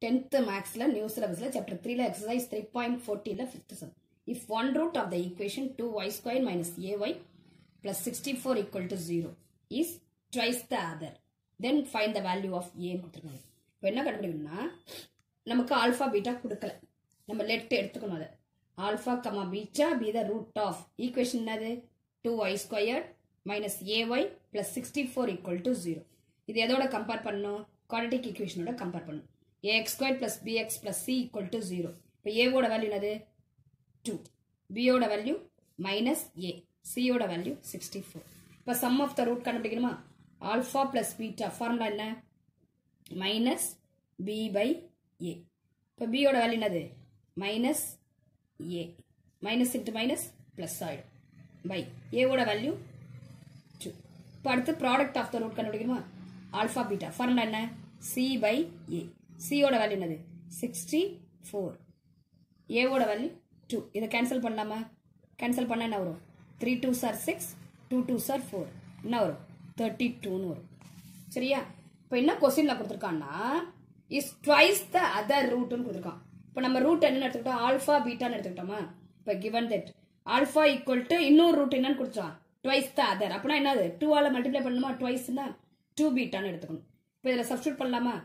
Tenth மேக்ஸில் new சிலபஸில் chapter த்ரீல எக்ஸசைஸ் த்ரீ பாயிண்ட் ஃபோர்ட்டியில் fifth sum if one root of the equation two y square minus a y plus sixty four equal to zero is twice the other then find the value of ஏன்னு கொடுத்துருக்காங்க இப்போ என்ன கண்டுபிடிக்கணும்னா நமக்கு alpha beta கொடுக்கல நம்ம let எடுத்துக்கணும் அதை alpha comma beta be the root of equation என்னது two y square minus a y plus sixty four equal to zero இது எதோட கம்பேர் பண்ணணும் குவாடிட்டிக் ஈக்குவேஷனோட கம்பேர் பண்ணணும் a x square plus b x plus c equal to zero இப்போ ஏவோட value என்னது two பியோட வேல்யூ மைனஸ் ஏ சியோட வேல்யூ சிக்ஸ்டி ஃபோர் இப்போ சம் ஆஃப் த ரூட் கண்டுபிடிக்கணுமா ஆல்ஃபா பிளஸ் பீட்டா ஃபார்முலா என்ன மைனஸ் பி பை ஏ இப்போ பியோட வேல்யூ என்னது minus a minus into minus plus ஆகிடும் பை ஏவோட வேல்யூ டூ இப்போ அடுத்து ப்ராடக்ட் ஆஃப் த ரூட் கண்டுபிடிக்கணுமா ஆல்ஃபா பீட்டா ஃபார்முலா என்ன சி பை ஏ சியோட வேல்யூ என்னது சிக்ஸ்டி ஃபோர் ஏவோட வேல்யூ டூ இதை கேன்சல் பண்ணலாமா கேன்சல் பண்ண என்ன வரும் three two sir six two two sir four என்ன வரும் தேர்ட்டி டூன்னு வரும் சரியா இப்போ என்ன கொஸ்டின்ல கொடுத்துருக்கான்னா இஸ் ட்வைஸ் த அதர் ரூட்னு கொடுத்துருக்கான் இப்போ நம்ம ரூட் என்னன்னு எடுத்துக்கிட்டோம் ஆல்ஃபா பீட்டான்னு எடுத்துக்கிட்டோமா இப்போ given that alpha equal to இன்னொரு ரூட் என்னன்னு கொடுத்துருக்கான் ட்வைஸ் த அதர் அப்படின்னா என்னது டூவால் மல்டிப்ளை பண்ணணுமா ட்வைஸ்னா டூ பீட்டான்னு எடுத்துக்கணும் இப்போ இதில் சப்ஸ்டியூட் பண்ணலாமா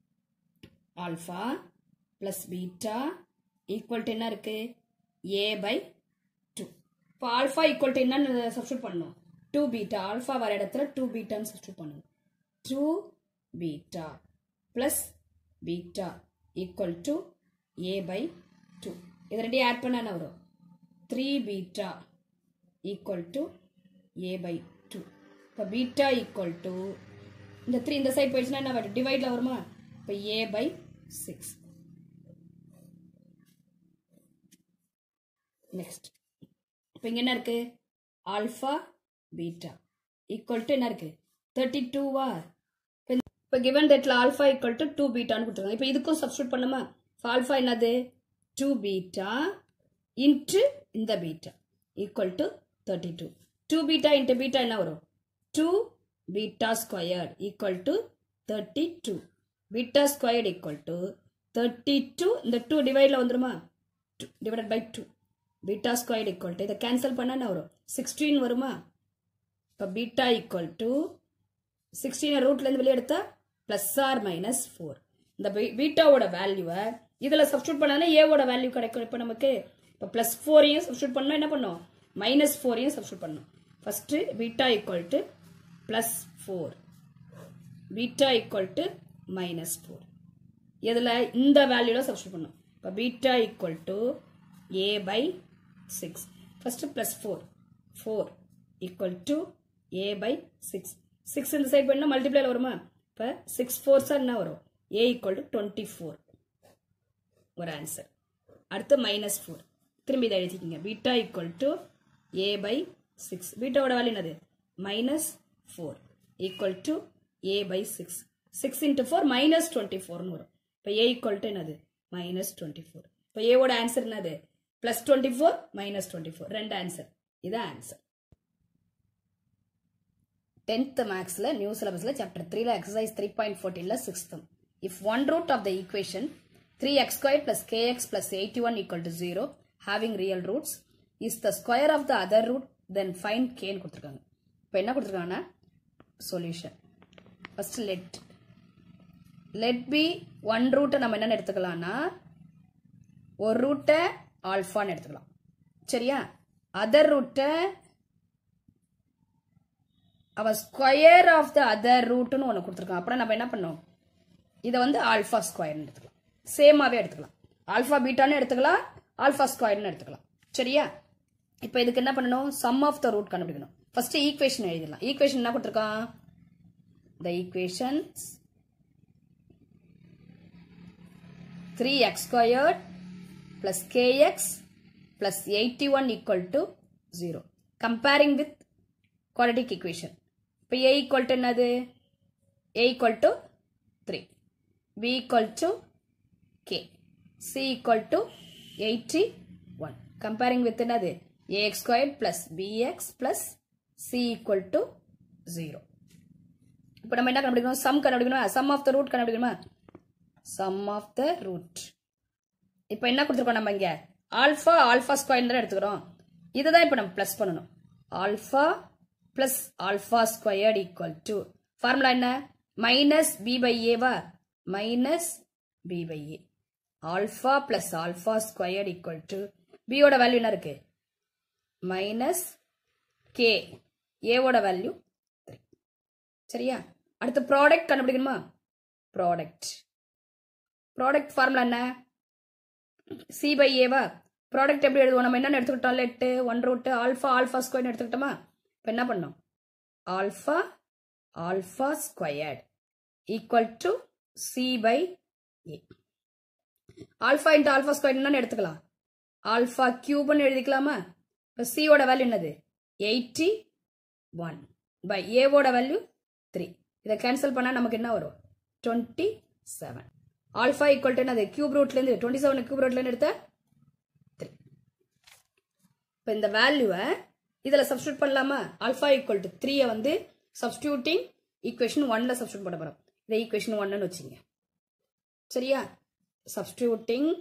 alpha plus beta equal to என்ன இருக்கு ஏ பை டூ இப்போ ஆல்ஃபா ஈக்குவல் டு என்னன்னு சப்ஸ்டியூட் பண்ணணும் டூ பீட்டா ஆல்ஃபா வர இடத்துல டூ பீட்டான்னு சப்ஸ்டியூட் பண்ணணும் two beta plus beta equal to a by two இது ரெண்டையும் ஆட் பண்ண என்ன வரும் three beta equal to a by two இப்போ பீட்டா ஈக்குவல் டு இந்த த்ரீ இந்த சைட் போயிடுச்சுன்னா என்ன வரும் டிவைடில் வருமா இப்போ ஏ பை சிக்ஸ் நெக்ஸ்ட் இப்போ இங்கே என்ன இருக்கு ஆல்ஃபா பீட்டா ஈக்குவல் டு என்ன இருக்கு தேர்ட்டி டூவா இப்போ கிவன் தட்ல ஆல்ஃபா ஈக்குவல் டு டூ பீட்டான்னு கொடுத்துருக்காங்க இப்போ இதுக்கும் சப்ஸ்டியூட் பண்ணுமா ஆல்ஃபா என்னது டூ பீட்டா இன்ட்டு இந்த beta equal to thirty two two beta into beta என்ன வரும் two beta squared equal to thirty two beta squared equal to thirty two இந்த டூ டிவைடில் வந்துருமா divided by two beta squared equal to இதை cancel பண்ண என்ன வரும் sixteen வருமா இப்போ பீட்டா ஈக்குவல் டு சிக்ஸ்டீனை ரூட்லேருந்து வெளியே எடுத்தா ப்ளஸ் ஆர் மைனஸ் ஃபோர் இந்த பீட்டாவோட வேல்யூவை இதில் சப்ஸ்டியூட் பண்ணாலே ஏவோட வேல்யூ கிடைக்கும் இப்போ நமக்கு இப்போ ப்ளஸ் ஃபோரையும் சப்ஸ்டியூட் பண்ணோம் என்ன பண்ணோம் மைனஸ் ஃபோரையும் சப்ஸ்டியூட் பண்ணோம் first beta equal to plus four beta equal to minus four இதில் இந்த வேல்யூவில் சப்ஸ்டியூட் பண்ணோம் இப்போ beta equal to a by six first plus four four equal to a by six six இந்த சைட் பண்ணால் மல்டிப்ளைல வருமா இப்போ சிக்ஸ் ஃபோர் சார் என்ன வரும் a equal to twenty four ஒரு ஆன்சர் அடுத்து மைனஸ் ஃபோர் திரும்பி இதை எழுதிக்கிங்க beta equal to a by six பீட்டாவோட வேல்யூ என்னது minus four equal to a by six six into four minus twenty ஃபோர்னு வரும் இப்போ ஏ ஈக்குவல் டு என்னது மைனஸ் டுவெண்ட்டி ஃபோர் இப்போ ஏவோட ஆன்சர் என்னது plus twenty four minus twenty four ரெண்டு ஆன்சர் இதான் ஆன்சர் டென்த் மேக்ஸில் நியூ சிலபஸில் சாப்டர் த்ரீல எக்ஸசைஸ் த்ரீ பாயிண்ட் ஃபோர்டீனில் சிக்ஸ்த்தம் if one root of the equation three x square plus k x plus eighty one equal to zero having real roots is the square of the other root then find கேன்னு கொடுத்துருக்காங்க இப்போ என்ன கொடுத்துருக்காங்கன்னா solution first let let be one ரூட்டை நம்ம என்னென்னு எடுத்துக்கலாம்னா ஒரு ரூட்டை ஆல்ஃபான்னு எடுத்துக்கலாம் சரியா அதர் ரூட்டை அவ ஸ்கொயர் ஆஃப் த அதர் ரூட்னு ஒன்று கொடுத்துருக்கான் அப்புறம் நம்ம என்ன பண்ணோம் இதை வந்து ஆல்ஃபா ஸ்கொயர்னு எடுத்துக்கலாம் சேமாவே எடுத்துக்கலாம் ஆல்ஃபா பீட்டான்னு எடுத்துக்கலாம் ஆல்ஃபா ஸ்கொயர்னு எடுத்துக்கலாம் சரியா இப்போ இதுக்கு என்ன பண்ணணும் சம் ஆஃப் த ரூட் கண்டுபிடிக்கணும் ஃபர்ஸ்ட் ஈக்குவேஷன் எழுதிடலாம் ஈக்குவேஷன் என்ன கொடுத்துருக்கான் the equations three x squared plus k x plus eighty one equal to zero comparing with quadratic equation இப்போ ஏ ஈக்குவல் டு என்னது a equal to three b equal to k c equal to eighty one comparing with என்னது a x square plus b x plus c equal to zero இப்போ நம்ம என்ன கண்டுபிடிக்கணும் sum கண்டுபிடிக்கணும் sum of the root கண்டுபிடிக்கணுமா sum of the root இப்போ என்ன கொடுத்துருக்கோம் நம்ம இங்க ஆல்ஃபா ஆல்ஃபா ஸ்கொயர் தானே எடுத்துக்கிறோம் இதை தான் இப்போ நம்ம ப்ளஸ் பண்ணணும் alpha plus alpha squared equal to formula என்ன மைனஸ் பி பை ஏவா minus b by a alpha plus alpha squared equal to பியோட வேல்யூ என்ன இருக்கு மைனஸ் கே ஏவோட வேல்யூ த்ரீ சரியா அடுத்து ப்ராடக்ட் கண்டுபிடிக்கணுமா ப்ராடக்ட் ப்ராடக்ட் ஃபார்முலா என்ன சி பை ஏவா ப்ராடக்ட் எப்படி எழுதுவோம் நம்ம என்னென்ன எடுத்துக்கிட்டோம் let one root alpha alpha ஸ்கொயர்னு எடுத்துக்கிட்டோமா இப்போ என்ன பண்ணோம் alpha alpha squared equal to c by a alpha into alpha square என்னன்னு எடுத்துக்கலாம் ஆல்ஃபா கியூப்னு எழுதிக்கலாமா இப்போ சியோட வேல்யூ என்னது எயிட்டி ஒன் பை ஏவோட வேல்யூ த்ரீ இதை கேன்சல் பண்ணால் நமக்கு என்ன வரும் twenty seven alpha equal to என்னது கியூப் ரூட்லேருந்து டுவெண்ட்டி செவன் கியூப் ரூட்லேருந்து எடுத்த த்ரீ இப்போ இந்த வேல்யூவை இதில் சப்ஸ்டியூட் பண்ணலாமா ஆல்ஃபா ஈக்குவல் டு த்ரீயை வந்து சப்ஸ்டியூட்டிங் ஈக்குவேஷன் ஒன்ல சப்ஸ்டியூட் பண்ண போகிறோம் இதை ஈக்குவேஷன் ஒன்னு வச்சுங்க சரியா substituting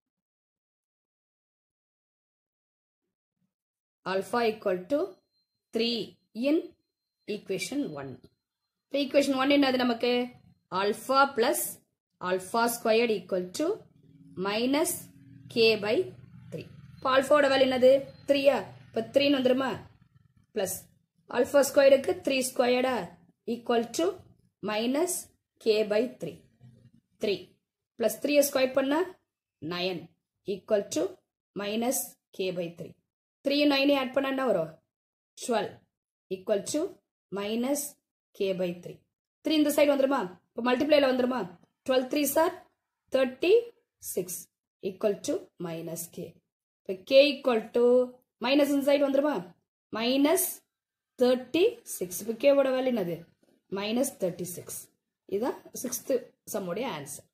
alpha equal to 3 in equation 1. இப்போ equation 1 என்னது நமக்கு alpha plus alpha squared equal to minus k by 3. இப்போ alphaவோட வேல்யூ என்னது 3 யா இப்போ 3 னு வந்துருமா plus alpha squaredக்கு 3 squared equal to minus k by 3. 3 plus 3 square பண்ணா 9 equal to minus k by 3. Three நைனே ஆட் பண்ண என்ன வரும் twelve equal to minus k by three three இந்த சைடு வந்துருமா இப்போ மல்டிப்ளைல வந்துருமா twelve three sir thirty six equal to minus k இப்போ கே ஈக்குவல் டு மைனஸ் இந்த சைடு வந்துருமா மைனஸ் தேர்ட்டி சிக்ஸ் இப்போ கேவோட வேல்யூ என்னது மைனஸ் தேர்ட்டி சிக்ஸ் இதுதான் சிக்ஸ்த்து சம்முடைய ஆன்சர்